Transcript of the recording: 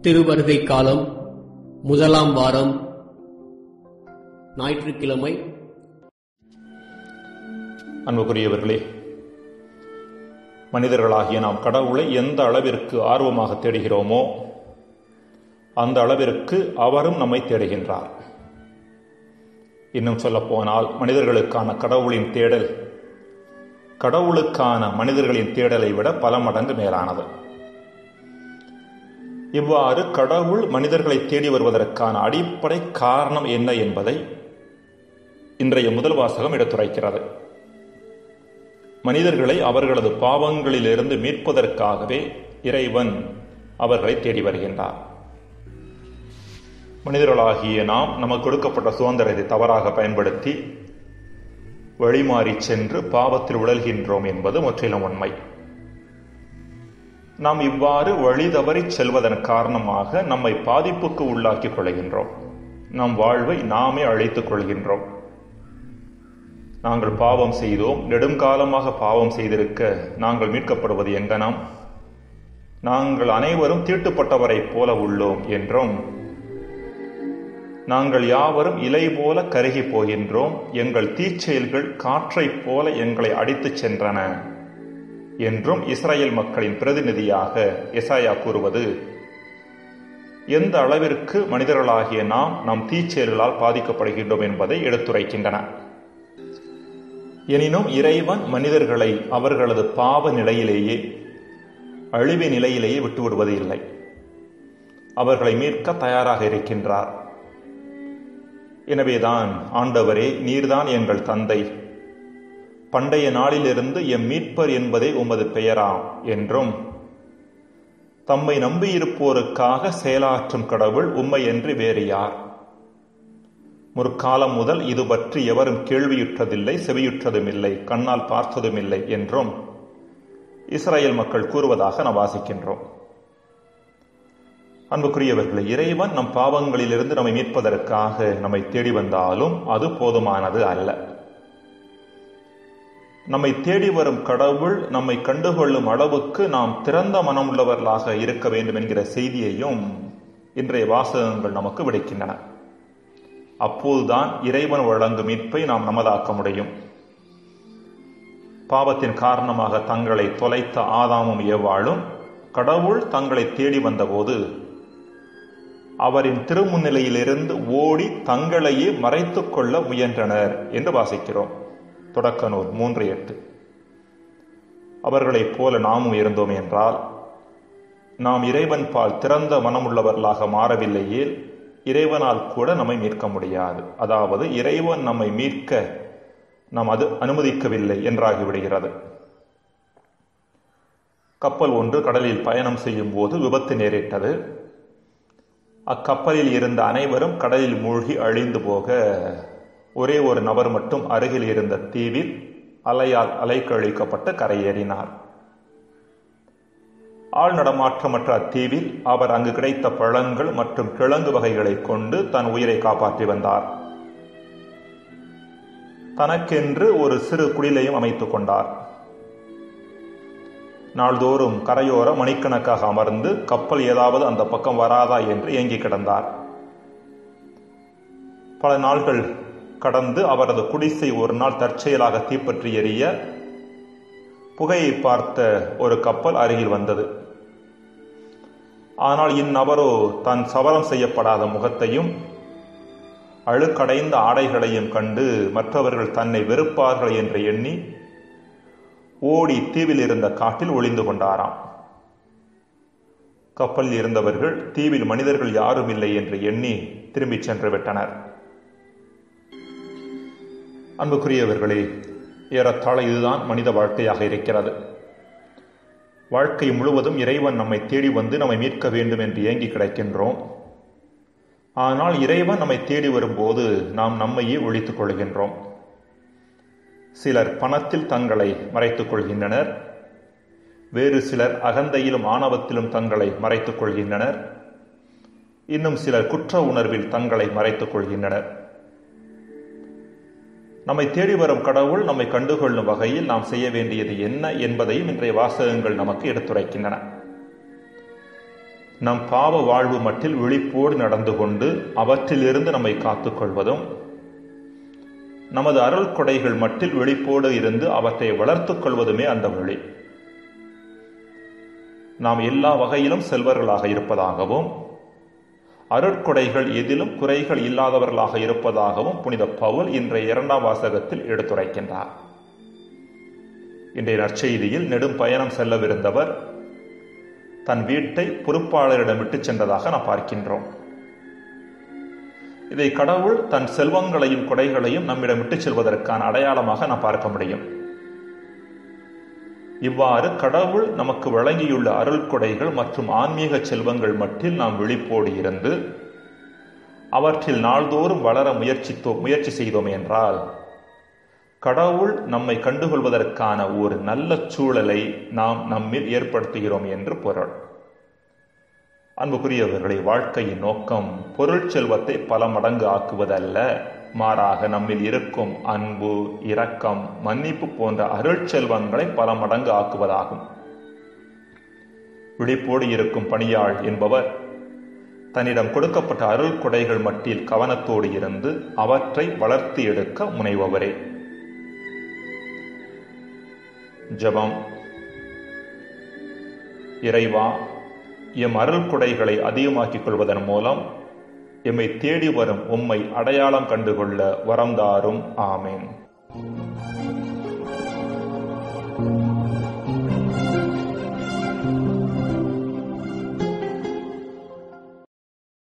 திருவருகை காலம் முதலாம் வாரம் ஞாயிற்றுக்கிழமை அன்புக்குரியவர்களே மனிதர்களாகிய நாம் கடவுளை எந்த அளவிற்கு ஆர்வமாக தேடுகிறோமோ அந்த அளவிற்கு அவரும் நம்மை தேடுகின்றார் இன்னும் சொல்லப்போனால் மனிதர்களுக்கான கடவுளின் தேடல் கடவுளுக்கான மனிதர்களின் தேடலை விட பல மடங்கு மேலானது இவ்வாறு கடவுள் மனிதர்களை தேடி வருவதற்கான அடிப்படை காரணம் என்ன என்பதை இன்றைய முதல் வாசகம் எடுத்துரைக்கிறது மனிதர்களை அவர்களது பாவங்களிலிருந்து மீட்பதற்காகவே இறைவன் அவர்களை தேடி வருகின்றார் மனிதர்களாகிய நாம் நமக்கு கொடுக்கப்பட்ட சுதந்திரத்தை தவறாக பயன்படுத்தி வழிமாறி சென்று பாவத்தில் உழல்கின்றோம் என்பது முற்றிலும் உண்மை நாம் இவ்வாறு வழி தவறி செல்வதன் காரணமாக நம்மை பாதிப்புக்கு உள்ளாக்கிக் கொள்கின்றோம் நம் வாழ்வை நாமே அழைத்துக் கொள்கின்றோம் நாங்கள் பாவம் செய்தோம் நெடுங்காலமாக பாவம் செய்திருக்க நாங்கள் மீட்கப்படுவது எங்கனம் நாங்கள் அனைவரும் தீட்டுப்பட்டவரைப் போல உள்ளோம் என்றும் நாங்கள் யாவரும் இலை போல கருகி போகின்றோம் எங்கள் தீச்செயல்கள் காற்றைப் போல எங்களை அடித்துச் சென்றன என்றும் இஸ்ரேல் மக்களின் பிரதிநிதியாக எசாயா கூறுவது எந்த அளவிற்கு மனிதர்களாகிய நாம் நம் தீச்செயல்களால் பாதிக்கப்படுகின்றோம் என்பதை எடுத்துரைக்கின்றன எனினும் இறைவன் மனிதர்களை அவர்களது பாவ நிலையிலேயே அழிவு நிலையிலேயே விட்டுவிடுவது இல்லை அவர்களை மீட்க தயாராக இருக்கின்றார் எனவேதான் ஆண்டவரே நீர்தான் எங்கள் தந்தை பண்டைய நாளிலிருந்து எம் மீட்பர் என்பதே உமது பெயராம் என்றும் தம்மை நம்பியிருப்போருக்காக செயலாற்றும் கடவுள் உம்மை என்று வேறு யார் முற்காலம் முதல் இது பற்றி எவரும் கேள்வியுற்றதில்லை செவியுற்றதும் இல்லை கண்ணால் பார்த்ததும் இல்லை என்றும் இஸ்ரேல் மக்கள் கூறுவதாக நாம் வாசிக்கின்றோம் அன்புக்குரியவர்களை இறைவன் நம் பாவங்களிலிருந்து நம்மை மீட்பதற்காக நம்மை தேடி வந்தாலும் அது போதுமானது அல்ல நம்மை தேடி வரும் கடவுள் நம்மை கண்டுகொள்ளும் அளவுக்கு நாம் திறந்த மனமுள்ளவர்களாக இருக்க வேண்டும் என்கிற செய்தியையும் இன்றைய வாசகங்கள் நமக்கு விடுக்கின்றன அப்போதுதான் இறைவன் வழங்கும் மீட்பை நாம் நமதாக்க முடியும் பாவத்தின் காரணமாக தங்களை தொலைத்த ஆதாமும் எவ்வாழும் கடவுள் தங்களை தேடி வந்தபோது அவரின் திருமுன்னிலையிலிருந்து ஓடி தங்களையே மறைத்துக் கொள்ள முயன்றனர் என்று வாசிக்கிறோம் தொடக்க நூல் மூன்று எட்டு அவர்களைப் போல நாமும் இருந்தோம் என்றால் நாம் இறைவன் பால் திறந்த மனமுள்ளவர்களாக மாறவில்லையே இறைவனால் கூட நம்மை மீட்க முடியாது அதாவது இறைவன் நம்மை மீட்க நாம் அது அனுமதிக்கவில்லை என்றாகிவிடுகிறது கப்பல் ஒன்று கடலில் பயணம் செய்யும் போது விபத்து நேரிட்டது அக்கப்பலில் இருந்த அனைவரும் கடலில் மூழ்கி அழிந்து போக ஒரே ஒரு நபர் மட்டும் அருகில் இருந்த தீவில் அலையால் அலைக்கழிக்கப்பட்டு கரையேறினார் ஆள் நடமாற்றமற்ற அத்தீவில் அவர் அங்கு கிடைத்த பழங்கள் மற்றும் கிழங்கு வகைகளை கொண்டு தன் உயிரை காப்பாற்றி வந்தார் தனக்கென்று ஒரு சிறு குடிலையும் அமைத்துக் கொண்டார் நாள்தோறும் கரையோர மணிக்கணக்காக அமர்ந்து கப்பல் ஏதாவது அந்த பக்கம் வராதா என்று ஏங்கி கிடந்தார் பல நாள்கள் கடந்து அவரது குடிசை ஒரு நாள் தற்செயலாக தீப்பற்றி எரிய புகையை பார்த்த ஒரு கப்பல் அருகில் வந்தது ஆனால் இந்நபரோ தன் சவரம் செய்யப்படாத முகத்தையும் அழுக்கடைந்த ஆடைகளையும் கண்டு மற்றவர்கள் தன்னை வெறுப்பார்கள் என்று எண்ணி ஓடி தீவில் இருந்த காட்டில் ஒளிந்து கொண்டாராம் கப்பலில் இருந்தவர்கள் தீவில் மனிதர்கள் யாரும் இல்லை என்று எண்ணி திரும்பிச் சென்று விட்டனர் அன்புக்குரியவர்களே ஏறத்தாழ இதுதான் மனித வாழ்க்கையாக இருக்கிறது வாழ்க்கை முழுவதும் இறைவன் நம்மை தேடி வந்து நம்மை மீட்க வேண்டும் என்று ஏங்கி கிடைக்கின்றோம் ஆனால் இறைவன் நம்மை தேடி வரும்போது நாம் நம்மையே ஒழித்துக் கொள்கின்றோம் சிலர் பணத்தில் தங்களை மறைத்துக் கொள்கின்றனர் வேறு சிலர் அகந்தையிலும் ஆணவத்திலும் தங்களை மறைத்துக் கொள்கின்றனர் இன்னும் சிலர் குற்ற உணர்வில் தங்களை மறைத்துக் கொள்கின்றனர் நம்மை தேடி வரும் கடவுள் நம்மை கண்டுகொள்ளும் வகையில் நாம் செய்ய வேண்டியது என்ன என்பதையும் இன்றைய வாசகங்கள் நமக்கு எடுத்துரைக்கின்றன நம் பாவ வாழ்வு மட்டில் விழிப்போடு நடந்து கொண்டு அவற்றிலிருந்து நம்மை காத்துக்கொள்வதும் நமது அருள் கொடைகள் மட்டில் விழிப்போடு இருந்து அவற்றை வளர்த்துக் கொள்வதுமே அந்த வழி நாம் எல்லா வகையிலும் செல்வர்களாக இருப்பதாகவும் அருட்கொடைகள் எதிலும் குறைகள் இல்லாதவர்களாக இருப்பதாகவும் புனித பவுல் இன்றைய இரண்டாம் வாசகத்தில் எடுத்துரைக்கின்றார் இன்றைய நற்செய்தியில் நெடும் பயணம் செல்லவிருந்தவர் தன் வீட்டை பொறுப்பாளரிடம் விட்டுச் சென்றதாக நாம் பார்க்கின்றோம் இதை கடவுள் தன் செல்வங்களையும் கொடைகளையும் நம்மிடம் விட்டுச் செல்வதற்கான அடையாளமாக நாம் பார்க்க முடியும் இவ்வாறு கடவுள் நமக்கு வழங்கியுள்ள அருள் கொடைகள் மற்றும் ஆன்மீக செல்வங்கள் மட்டில் நாம் விழிப்போடு இருந்து அவற்றில் நாள்தோறும் வளர முயற்சித்தோ முயற்சி செய்தோம் என்றால் கடவுள் நம்மை கண்டுகொள்வதற்கான ஒரு நல்ல சூழலை நாம் நம்மில் ஏற்படுத்துகிறோம் என்று பொருள் அன்புக்குரியவர்களை வாழ்க்கையின் நோக்கம் பொருள் செல்வத்தை பல மடங்கு ஆக்குவதல்ல மாறாக நம்மில் இருக்கும் அன்பு இரக்கம் மன்னிப்பு போன்ற அருள் செல்வங்களை பல மடங்கு ஆக்குவதாகும் விழிப்போடு இருக்கும் பணியாள் என்பவர் தன்னிடம் கொடுக்கப்பட்ட அருள் கொடைகள் மட்டில் கவனத்தோடு இருந்து அவற்றை வளர்த்து எடுக்க முனைபவரே ஜபம் இறைவா எம் அருள் கொடைகளை அதிகமாக்கிக் கொள்வதன் மூலம் எம்மை தேடி வரும் உம்மை அடையாளம் கண்டுகொள்ள வரம்தாரும் ஆமேன்